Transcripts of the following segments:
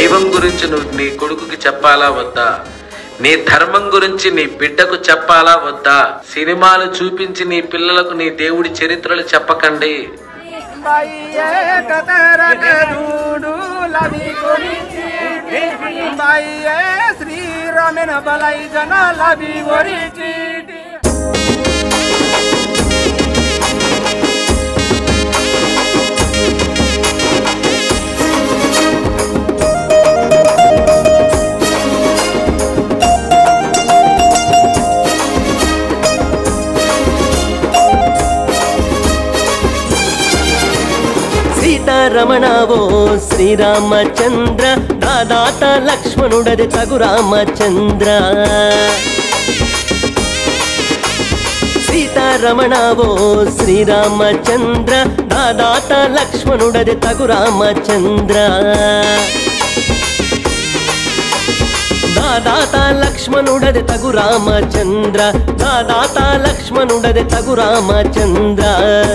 దైవం గురించి నువ్వు నీ కొడుకుకి చెప్పాలా వద్దా నీ ధర్మం గురించి నీ బిడ్డకు చెప్పాలా వద్దా సినిమాలు చూపించి నీ పిల్లలకు నీ దేవుడి చరిత్రలు చెప్పకండి బాయ్యే కతరక చూడు లవి కొరిచి బాయ్యే శ్రీరామిన బలై జన లవి ఒరిచి సీతారమణవో శ్రీరామచంద్ర దాదాత లక్ష్మణుడది తగు రామచంద్ర సీతారమణవో శ్రీరామచంద్ర దాదాత లక్ష్మణుడది తగు రామచంద్ర దాదాత లక్ష్మణుడది తగు రామచంద్ర దాదాత లక్ష్మణుడది తగు రామచంద్ర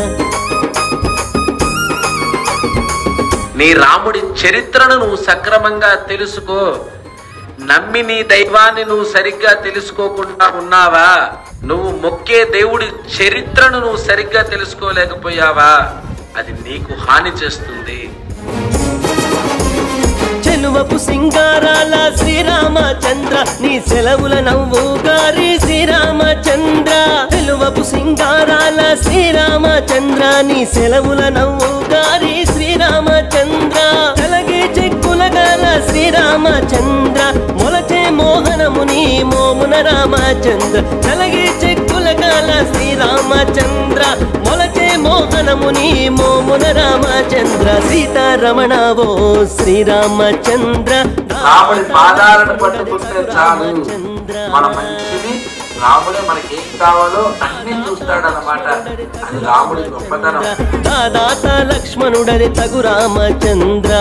నీ రాముడి చరిత్రను నువ్వు సక్రమంగా తెలుసుకో నమ్మి నీ దైవాన్ని నువ్వు సరిగ్గా తెలుసుకోకుండా ఉన్నావా నువ్వు మొక్కే దేవుడి చరిత్రను నువ్వు సరిగ్గా తెలుసుకోలేకపోయావా అది నీకు హాని చేస్తుంది చెలువపు సింగారాల శ్రీరామచంద్ర నీ సెలవుల నవ్వు గారి శ్రీరామచంద్ర చెలువపు సింగారాల శ్రీరామచంద్ర నీ సెలవుల నవ్వు గారి శ్రీరామచంద్ర చలగే చెక్కుల గల శ్రీరామచంద్ర మొలచే మోహనముని మోమున రామచంద్ర చలగే చెక్కుల గల శ్రీరామచంద్ర మొలచే మోహనముని మోమున రామచంద్ర సీతారమణవో శ్రీరామచంద్ర రాముడి పాదాలను పట్టుకుంటే చాలు మన మంచిని రాముడే మనకి ఏం కావాలో అన్ని చూస్తాడనమాట అది రాముడి గొప్పతనం దాదాత లక్ష్మణుడది తగు రామచంద్ర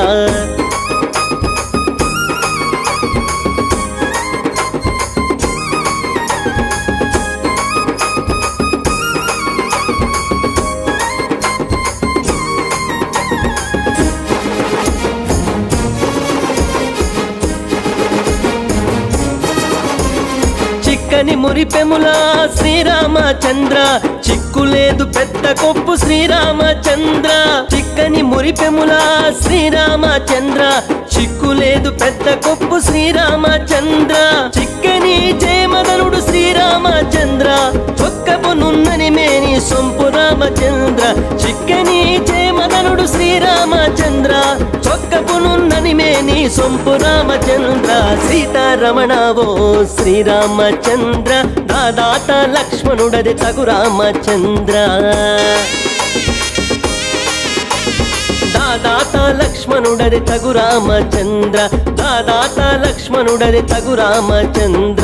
చిక్కని మురిపెముల శ్రీరామచంద్ర చిక్కులేదు పెద్ద కొప్పు శ్రీరామచంద్ర చిక్కని మురిపెముల శ్రీరామచంద్ర చిక్కులేదు పెద్ద కొప్పు శ్రీరామచంద్ర చిక్కని జయమదనుడు శ్రీరామచంద్ర చొక్కపు నున్నని మేని సొంపు రామచంద్ర చిక్కని జయమదనుడు శ్రీరామచంద్ర చొక్కపు నున్నని మేని సొంపు రామచంద్ర సీతారమణవో శ్రీరామచంద్ర దాదాత లక్ష్మణుడది తగు రామచంద్ర దాదాత లక్ష్మణుడది తగు రామచంద్ర దాదాత లక్ష్మణుడది తగు రామచంద్ర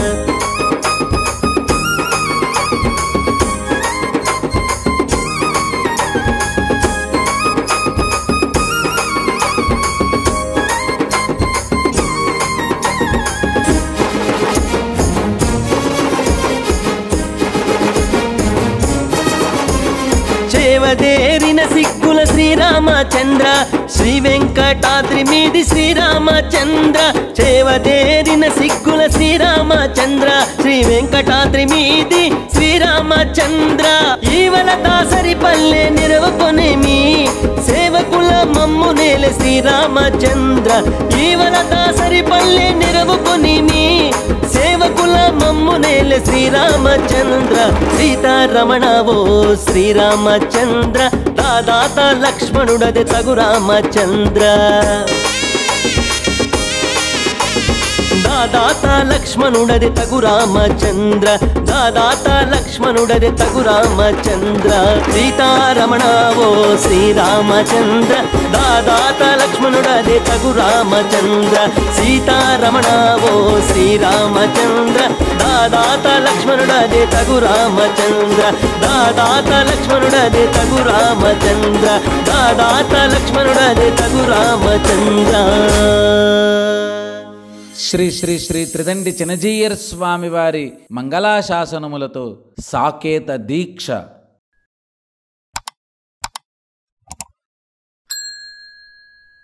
చేవదేరిన సిగ్గుల శ్రీరామచంద్ర శ్రీ వెంకటాద్రి మీది శ్రీరామచంద్ర చేవదేరిన సిగ్గుల శ్రీరామచంద్ర శ్రీ వెంకటాద్రి మీది శ్రీరామచంద్ర ఈవల దాసరి పల్లె నిరవకొనేమి సేవకుల మమ్ము నేల శ్రీరామచంద్ర ఈవల దాసరి పల్లె నిరవకొనేమి సేవకుల మమ్ము నేల శ్రీరామచంద్ర సీతారమణవో శ్రీరామచంద్ర దాదాత లక్ష్మణుడది తగు రామచంద్ర దాదాత లక్ష్మణుడది తగు రామచంద్ర దాదాత లక్ష్మణుడది తగు రామచంద్ర సీతారమణవో శ్రీరామచంద్ర దాదాత లక్ష్మణుడది తగు రామచంద్ర సీతారమణవో శ్రీరామచంద్ర దాదాత లక్ష్మణుడది తగు రామచంద్ర దాదాత లక్ష్మణుడది తగు రామచంద్ర దాదాత లక్ష్మణుడది తగు రామచంద్ర శ్రీ శ్రీ శ్రీ త్రిదండి చినజీయర్ స్వామి వారి మంగళాశాసనములతో సాకేత దీక్ష